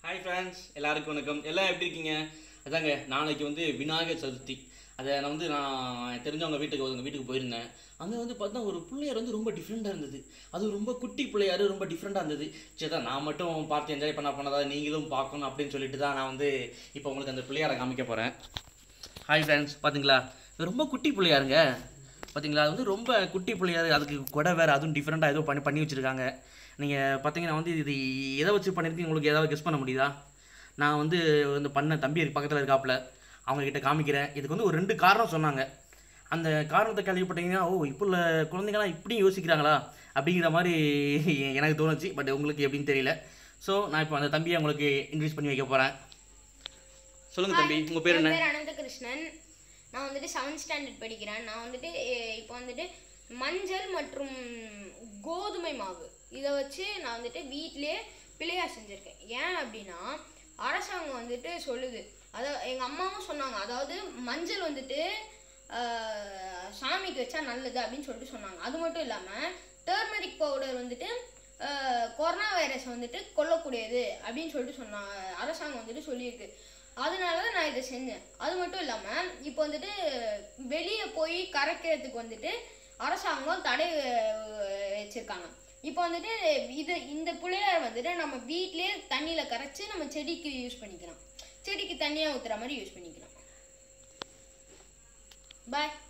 hi friends எல்லாருக்கும் வணக்கம் எல்லாம் எப்படி இருக்கீங்க அதாங்க நாளைக்கு வந்து விநாயகர் சதுர்த்தி அதை நான் வந்து நான் தெரிஞ்சவங்க வீட்டுக்கு அவங்க வீட்டுக்கு போயிருந்தேன் அங்கே வந்து பார்த்தா ஒரு பிள்ளையார் வந்து ரொம்ப டிஃப்ரெண்ட்டாக இருந்தது அது ரொம்ப குட்டி பிள்ளையார் ரொம்ப டிஃப்ரெண்ட்டாக இருந்தது சரி தான் நான் மட்டும் பார்த்து என்ஜாய் பண்ண பண்ணதா நீங்களும் பார்க்கணும் அப்படின்னு சொல்லிட்டு தான் நான் வந்து இப்போ உங்களுக்கு அந்த பிள்ளையாரை காமிக்க போகிறேன் ஹாய் ஃப்ரெண்ட்ஸ் பார்த்தீங்களா இது ரொம்ப குட்டி பிள்ளையாருங்க பார்த்தீங்களா அது வந்து ரொம்ப குட்டி பிள்ளையாரு அதுக்கு கொடை வேறு அதுவும் டிஃப்ரெண்ட்டாக ஏதோ பண்ணி பண்ணி வச்சுருக்காங்க நீங்கள் பார்த்தீங்கன்னா வந்து இது எதை வச்சு பண்ணியிருக்கீங்க உங்களுக்கு ஏதாவது கெஸ் பண்ண முடியுதா நான் வந்து இந்த பண்ண தம்பி பக்கத்தில் இருக்காப்புல அவங்க கிட்ட காமிக்கிறேன் இதுக்கு வந்து ஒரு ரெண்டு காரணம் சொன்னாங்க அந்த காரணத்தை கேள்விப்பட்டீங்கன்னா ஓ இப்போ உள்ள குழந்தைங்களாம் இப்படியும் யோசிக்கிறாங்களா அப்படிங்கிற மாதிரி எனக்கு தோணுச்சு பட் உங்களுக்கு எப்படின்னு தெரியல ஸோ நான் இப்போ அந்த தம்பியை உங்களுக்கு இன்ட்ரடியூஸ் பண்ணி வைக்க போகிறேன் சொல்லுங்கள் தம்பி உங்கள் பேர் என்ன என் பேர் அனந்தகிருஷ்ணன் நான் வந்துட்டு செவன்த் ஸ்டாண்டர்ட் படிக்கிறேன் நான் வந்துட்டு எ- இப்போ வந்துட்டு மஞ்சள் மற்றும் கோதுமை மாவு இதை வச்சு நான் வந்துட்டு வீட்டிலே பிள்ளையார் செஞ்சுருக்கேன் ஏன் அப்படின்னா அரசாங்கம் வந்துட்டு சொல்லுது அதாவது எங்கள் அம்மாவும் சொன்னாங்க அதாவது மஞ்சள் வந்துட்டு ஆஹ், சாமிக்கு வச்சா நல்லது அப்படின்னு சொல்லிட்டு சொன்னாங்க அது மட்டும் இல்லாமல் டர்மரிக் பவுடர் வந்துட்டு ஆஹ், கொரோனா வைரஸ் வந்துட்டு கொல்லக்கூடியது அப்படின்னு சொல்லிட்டு சொன்னாங்க அரசாங்கம் வந்துட்டு சொல்லியிருக்கு அதனால தான் நான் இதை செஞ்சேன் அது மட்டும் இல்லாமல் இப்போ வந்துட்டு வெளியே போய் கரைக்கிறதுக்கு வந்துட்டு அரசாங்கம் தடை அஹ், வச்சிருக்காங்க இப்போ வந்துட்டு இது இந்த புள்ளையார் வந்துட்டு நம்ம வீட்டிலே தண்ணியில் கரைச்சி நம்ம செடிக்கு யூஸ் பண்ணிக்கலாம் செடிக்கு தண்ணியாக ஊற்றுற மாதிரி யூஸ் பண்ணிக்கலாம் பாய்